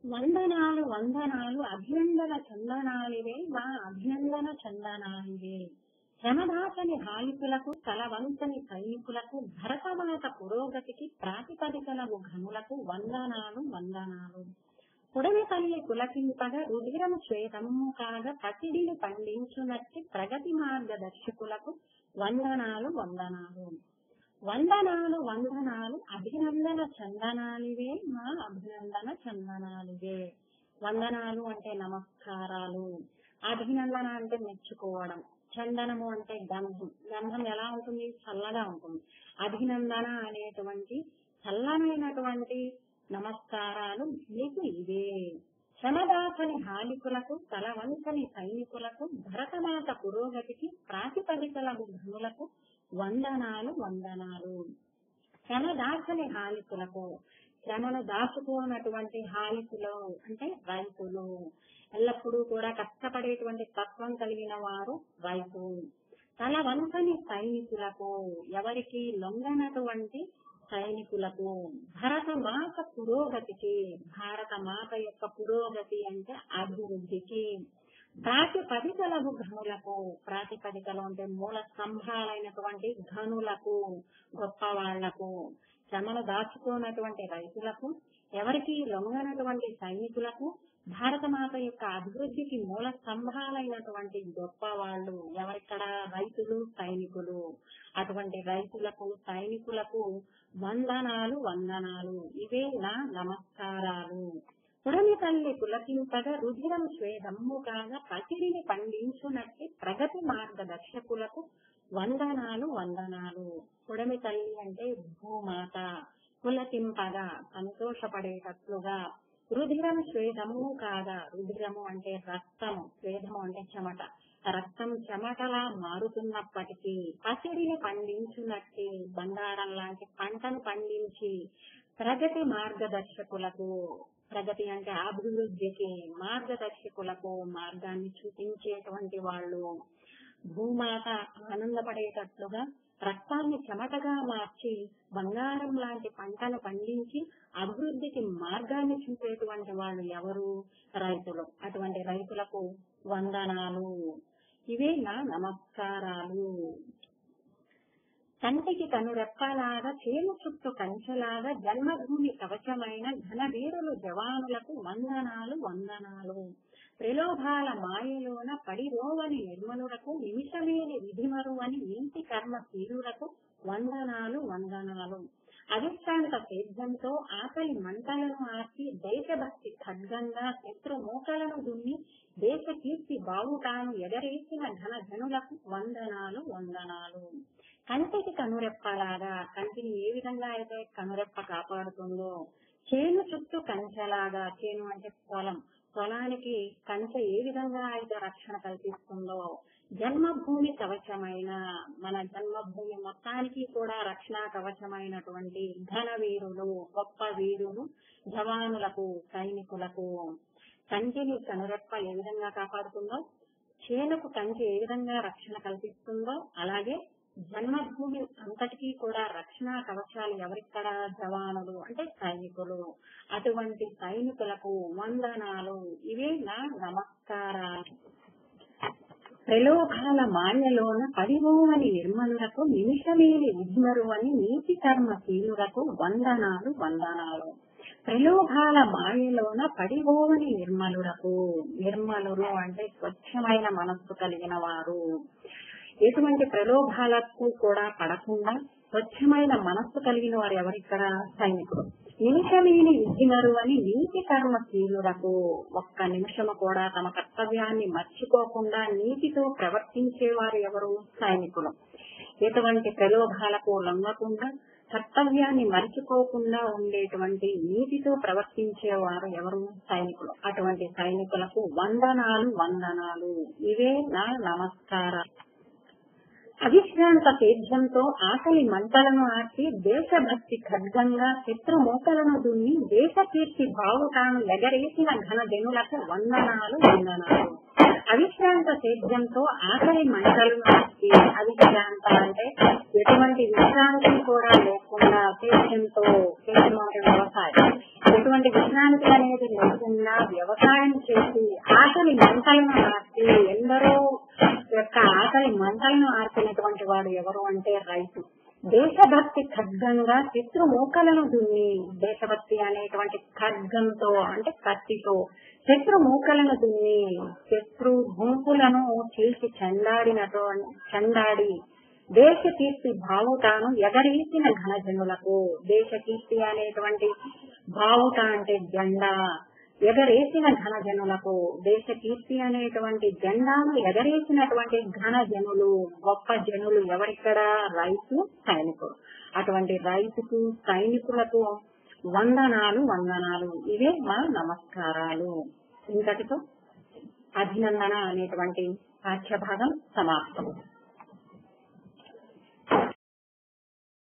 వందనాలు వందనాలు అభినందన చందనాలివే మా అభినందన చందనాలివే శ్రమదాసని హాలికులకు తలవంతని సైనికులకు భరతమాత పురోగతికి ప్రాతిపదికలకు ఘనులకు వందనాలు వందనాలు పుడమి తల్లి కులకింపగా రుధిరం శ్వేతము కాగా పసిడిని పండించునట్టి ప్రగతి మార్గదర్శకులకు వందనాలు వందనాలు వందనాలు వందనాలు అభినందన చందనాలివే మా అభినందన చందనాలివే వందనాలు అంటే నమస్కారాలు అభినందన అంటే మెచ్చుకోవడం చందనము అంటే గంధం గంధం ఎలా ఉంటుంది చల్లగా ఉంటుంది అభినందన అనేటువంటి చల్లనైనటువంటి నమస్కారాలు మీకు ఇవే శ్రమదాసని హాలికులకు తలవంచని సైనికులకు భరతమాత పురోగతికి ప్రాతిపదికలకు ఘనులకు వందనాలు వందనాలు శ్రమ దాచని హాలికులకు శ్రమను దాచుకోనటువంటి హాలికులు అంటే రైతులు ఎల్లప్పుడూ కూడా కష్టపడేటువంటి తత్వం కలిగిన వారు రైతు తల వంచని సైనికులకు ఎవరికి లొంగనటువంటి సైనికులకు భరత మాత పురోగతికి భారత మాత యొక్క పురోగతి అంటే అభివృద్ధికి ప్రాతిపదికలకు ఘనులకు ప్రాతిపదికలు అంటే మూల స్తంభాలైనటువంటి ఘనులకు గొప్ప వాళ్లకు శ్రమను దాచుకోనటువంటి రైతులకు ఎవరికి లొంగనటువంటి సైనికులకు భారతమాత యొక్క అభివృద్ధికి మూల స్తంభాలైనటువంటి గొప్ప వాళ్ళు ఎవరిక్కడ రైతులు సైనికులు అటువంటి రైతులకు సైనికులకు వందనాలు వందనాలు ఇవే నా నమస్కారాలు పుడమి తల్లి పులకింపగా రుధిరం స్వేదమ్ము కాగా పసిడిని పండించునట్టి ప్రగతి మార్గదర్శకులకు వందనాలు వందనాలు పుడమి తల్లి అంటే భూమాత పులకింపగా సంతోషపడేటట్లుగా రుధిరం స్వేదము కాగా రుధిరము అంటే రక్తము స్వేదము అంటే చెమట రక్తం చెమటలా మారుతున్నప్పటికీ పసిడిని పండించునట్టి బంగారం లాంటి పంటను పండించి ప్రగతి మార్గదర్శకులకు ప్రగతి అంటే అభివృద్ధికి మార్గదర్శకులకు మార్గాన్ని చూపించేటువంటి వాళ్ళు భూమాత ఆనందపడేటట్లుగా రక్తాన్ని చెమటగా మార్చి బంగారం లాంటి పంటను పండించి అభివృద్ధికి మార్గాన్ని చూపేటువంటి వాళ్ళు ఎవరు రైతులు అటువంటి రైతులకు వందనాలు ఇవే నా నమస్కారాలు కంటికి కనురెప్పలాగా చేను చుట్టూ కంచెలాగా జన్మభూమి కవచమైన ఘనవీరులు జవానులకు వందనాలు వందనాలు ప్రలోభాల మాయలోన పడిరోవని నిర్మలులకు నిమిషలేని విధిమరువని నీతి కర్మ తీరులకు వందనాలు వందనాలు అధిష్టాంత సేద్యంతో ఆకలి మంటలను ఆర్చి దేశభక్తి ఖడ్గంగా శత్రు మూకలను దున్ని దేశ కీర్తి బావుటాను ఎగరేసిన ఘన జనులకు వందనాలు వందనాలు కంటికి కనురెప్పలాగా కంటిని ఏ విధంగా అయితే కనురెప్ప కాపాడుతుందో చేను చుట్టూ కంచెలాగా చేను అంటే పొలం పొలానికి కంచె ఏ విధంగా అయితే రక్షణ కల్పిస్తుందో జన్మభూమి కవచమైన మన జన్మభూమి మొత్తానికి కూడా రక్షణ కవచమైనటువంటి ఘన వీరులు గొప్ప వీరులు జవానులకు సైనికులకు కంటిని కనురెప్ప ఏ విధంగా కాపాడుతుందో చేనుకు కంచె ఏ విధంగా రక్షణ కల్పిస్తుందో అలాగే జన్మభూమి అంతటికీ కూడా రక్షణ కవచాలు ఎవరిక్కడ జవానులు అంటే సైనికులు అటువంటి సైనికులకు వందనాలు ఇవే నా నమస్కారాలు ప్రలోభాల మాయలోన పడిపోవని నిర్మలులకు నిమిషలేని విఘ్నరువని నీతి కర్మ శీలులకు వందనాలు వందనాలు ప్రలోభాల మాయలోన పడిపోవని నిర్మలులకు నిర్మలులు అంటే స్వచ్ఛమైన మనస్సు కలిగిన వారు ఎటువంటి ప్రలోభాలకు కూడా పడకుండా స్వచ్ఛమైన మనస్సు కలిగిన వారు ఎవరిక్కడ సైనికులు నిమిషమేని విద్యునరు అని నీతి కర్మశీలులకు ఒక్క నిమిషము కూడా తమ కర్తవ్యాన్ని మర్చిపోకుండా నీతితో ప్రవర్తించేవారు ఎవరు సైనికులు ఎటువంటి ప్రలోభాలకు లొంగకుండా కర్తవ్యాన్ని మర్చిపోకుండా ఉండేటువంటి నీతితో ప్రవర్తించేవారు ఎవరు సైనికులు అటువంటి సైనికులకు వందనాలు వందనాలు ఇవే నా నమస్కారాలు అవిశ్రాంత సేద్యంతో ఆకలి మంటలను ఆర్చి దేశభక్తి ఖడ్గంగా శత్రు మూకలను దున్ని దేశ కీర్తి బావుటాను ఎగరేసిన ఘన జనులకు వందనాలు వందనాలు అవిశ్రాంత సేద్యంతో ఆకలి మంటలు ఆర్చి అవిశ్రాంత అంటే ఎటువంటి విశ్రాంతి కూడా లేకుండా సేద్యంతో సేద్యం అంటే వ్యవసాయం ఎటువంటి విశ్రాంతి అనేది లేకుండా వ్యవసాయం చేసి ఆకలి మంటలను ఆర్చి ఎందరో యొక్క ఆకలి మంటలను ఆర్పినటువంటి వాడు ఎవరు అంటే రైతు దేశభక్తి ఖడ్గంగా శత్రు మూకలను దున్ని దేశభక్తి అనేటువంటి ఖడ్గంతో అంటే కత్తితో శత్రు మూకలను దున్ని శత్రు గుంపులను చీల్చి చెండాడినతో చెండాడి దేశ కీర్తి భావుటాను ఎగరేసిన ఘనజనులకు దేశ కీర్తి అనేటువంటి భావుట అంటే జెండా ఎగరేసిన ఘనజనులకు దేశ కీర్తి అనేటువంటి జెండాను ఎగరేసినటువంటి ఘనజనులు గొప్ప జనులు ఎవరిక్కడ రైతు సైనికుడు అటువంటి రైతుకు సైనికులకు వందనాలు వందనాలు ఇవే మా నమస్కారాలు ఇంతటితో అభినందన అనేటువంటి పాఠ్యభాగం సమాప్తం